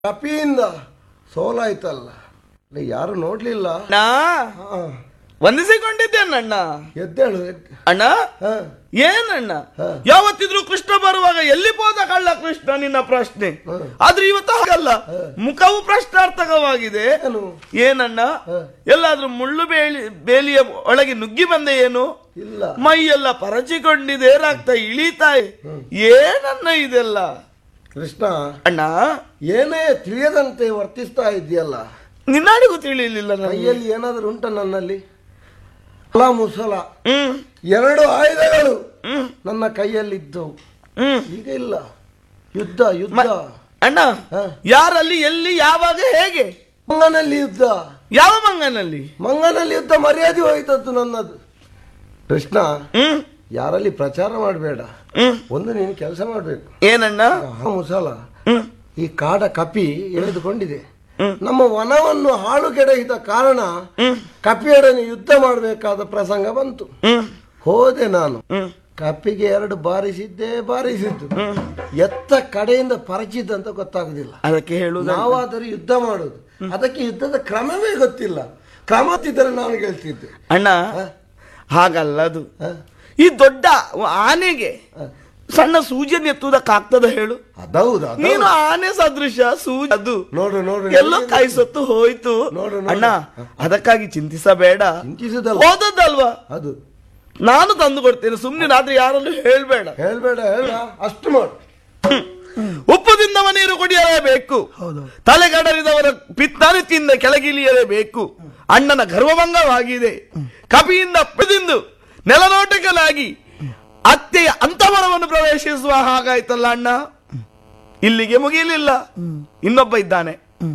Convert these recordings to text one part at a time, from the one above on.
ಕಪಿಯಿಂದ ಸೋಲಾಯ್ತಲ್ಲ ಅಲ್ಲ, ಯಾರು ನೋಡ್ಲಿಲ್ಲ ಅಣ್ಣ ಹಾ, ವಂದಿಸಿಕೊಂಡಿದ್ದೇನೆ ಅಣ್ಣ ಎದ್ದೇಳು ಎದ್ದ ಅಣ್ಣ ಹಾ, ಏನಣ್ಣ ಹಾ. ಯಾವತ್ತಿದ್ರು ಕೃಷ್ಣ ಬರುವಾಗ ಎಲ್ಲಿ ಹೋದ ಕಳ್ಳ ಕೃಷ್ಣ ನಿನ್ನ ಪ್ರಶ್ನೆ ಹಾ. ಆದ್ರೆ ಇವತ್ತು ಹಾಗಲ್ಲ ಮುಖವು ಪ್ರಶ್ನಾರ್ಥಕವಾಗಿದೆ ಏನು ಏನಣ್ಣ ಹಾ. ಎಲ್ಲಾದ್ರೂ ಮುಳ್ಳು ಬೇಲಿ ಬೇಲಿಯ ಒಳಗೆ ನುಗ್ಗಿ ಬಂದೆ ಏನು ಇಲ್ಲ ಮೈಯೆಲ್ಲ ಪರಚಿಕೊಂಡಿದೆ ರಕ್ತ ಇಳಿತಾ ಏನನ್ನ ಇದೆಲ್ಲ ಕೃಷ್ಣ ಅಣ್ಣ ಏನೇ ತಿಳಿಯದಂತೆ ವರ್ತಿಸ್ತಾ ಇದೆಯಲ್ಲ ನಿನ್ನಾಡಿಗೂ ತಿಳಿಲಿಲ್ಲ ನನಗೆ ಕೈಯಲ್ಲಿ ಏನಾದರೂ ಉಂಟ ನನ್ನಲ್ಲಿ ಅಲ ಮುಸಲ ಹ್ಮ್ ಎರಡು ಆಯುಧಗಳು ಹ್ಮ್ ನನ್ನ ಕೈಯಲ್ಲಿದ್ದವು ಹ್ಮ್ ಈಗ ಇಲ್ಲ ಯುದ್ಧ ಯುದ್ಧ ಅಣ್ಣ ಹಾ. ಯಾರಲ್ಲಿ ಎಲ್ಲಿ ಯಾವಾಗ ಹೇಗೆ ಮಂಗನಲ್ಲಿ ಯುದ್ಧ ಯಾವ ಮಂಗನಲ್ಲಿ ಮಂಗನಲ್ಲಿ ಯುದ್ಧ ಮರ್ಯಾದೆ ಹೋಯ್ತದ್ದು ನನ್ನದು ಕೃಷ್ಣ ಹ್ಮ್ ಯಾರಲ್ಲಿ ಪ್ರಚಾರ ಮಾಡಬೇಡ ಹ್ಮ್ ಒಂದು ನೀನು ಕೆಲಸ ಮಾಡಬೇಕು ಏನಣ್ಣ ಆ ಮುಸಲ ಹ್ಮ್ ಈ ಕಾಡ ಕಪಿ ಎಳೆದುಕೊಂಡಿದೆ ಹ್ಮ್. ನಮ್ಮ ವನವನ್ನು ಹಾಳು ಕೆಡಹಿದ ಕಾರಣ ಹ್ಮ್ ಕಪಿಯೊಡನೆ ಯುದ್ಧ ಮಾಡಬೇಕಾದ ಪ್ರಸಂಗ ಬಂತು ಹ್ಮ್ ಹೋದೆ ನಾನು ಹ್ಮ್ ಕಪ್ಪಿಗೆ ಎರಡು ಬಾರಿಸಿದ್ದೆ ಬಾರಿಸಿದ್ದು ಎತ್ತ ಕಡೆಯಿಂದ ಪರಚಿದ್ದಂತ ಗೊತ್ತಾಗುದಿಲ್ಲ ಅದಕ್ಕೆ ಹೇಳುದ ನಾವಾದರೂ ಯುದ್ಧ ಮಾಡುದು ಅದಕ್ಕೆ ಯುದ್ಧದ ಕ್ರಮವೇ ಗೊತ್ತಿಲ್ಲ ಕ್ರಮ ಗೊತ್ತಿದ್ದರೆ ನಾನು ಗೆಲ್ತಿದ್ದೆ ಅಣ್ಣ ಹ? ಹಾಗಲ್ಲ ಅದು ಹ? ಈ ದೊಡ್ಡ ಆನೆಗೆ ಹ. ಸಣ್ಣ ಸೂಜಿಯನ್ನು ಎತ್ತುವುದಕ್ಕಾಗ್ತದ ಹೇಳು ಅದೌದು ಅದು ನೀನು ಆನೆ ಸದೃಶ ಸೂಜಿ ಅದು ನೋಡು ನೋಡು ಎಲ್ಲೋ ಕೈ ಸತ್ತು ಹೋಯ್ತು ನೋಡು, ನೋಡು. ಅಣ್ಣ ಅದಕ್ಕಾಗಿ ಚಿಂತಿಸಬೇಡ ಚಿಂತಿಸುದಲ್ಲ ಹೋದದ್ದಲ್ವಾ ಅದು ನಾನು ತಂದು ಕೊಡ್ತೇನೆ ಸುಮ್ಮನೆ ಆದ್ರೆ ಯಾರಲ್ಲೂ ಹೇಳ್ಬೇಡ ಹೇಳ್ಬೇಡ ಹೇಳ ಅಷ್ಟು ಮಾಡು ಉಪ್ಪು ತಿಂದವ ನೀರು ಕುಡಿಯಲೇಬೇಕು ತಲೆಗಡರಿದವರ ಪಿತ್ತಾನೆ ತಿಂದ ಕೆಳಗಿಳಿಯಲೇಬೇಕು ಅಣ್ಣನ ಗರ್ವಭಂಗವಾಗಿದೆ ಕಪಿಯಿಂದ ಪ್ರದಿಂದು ನೆಲನೋಟಕಲಾಗಿ ಅತ್ತೆಯ ಅಂತವರವನ್ನು ಪ್ರವೇಶಿಸುವ ಹಾಗಾಯ್ತಲ್ಲ ಅಣ್ಣ ಇಲ್ಲಿಗೆ ಮುಗಿಯಲಿಲ್ಲ ಇನ್ನೊಬ್ಬ ಇದ್ದಾನೆ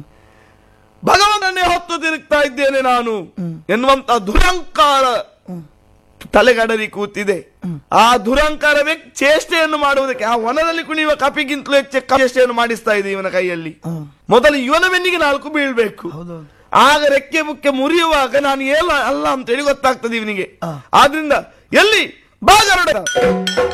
ಭಗವಂತನೇ ಹೊತ್ತು ತಿರುಗ್ತಾ ಇದ್ದೇನೆ ನಾನು ಎನ್ನುವಂತ ದುರಂಕಾರ ತಲೆಗಡರಿ ಕೂತಿದೆ ಆ ದುರಂಕಾರವೇ ಚೇಷ್ಟೆಯನ್ನು ಮಾಡುವುದಕ್ಕೆ ಆ ವನದಲ್ಲಿ ಕುಣಿಯುವ ಕಪಿಗಿಂತಲೂ ಹೆಚ್ಚು ಚೇಷ್ಟೆಯನ್ನು ಮಾಡಿಸ್ತಾ ಇದೆ ಇವನ ಕೈಯಲ್ಲಿ ಮೊದಲು ಇವನ ಬೆನ್ನಿಗೆ ನಾಲ್ಕು ಬೀಳ್ಬೇಕು ಆಗ ರೆಕ್ಕೆ ಮುಕ್ಕೆ ಮುರಿಯುವಾಗ ನಾನು ಏನ ಅಲ್ಲ ಅಂತೇಳಿ ಗೊತ್ತಾಗ್ತದೆ ಇವನಿಗೆ ಆದ್ರಿಂದ ಎಲ್ಲಿ ಬಾಗರಡ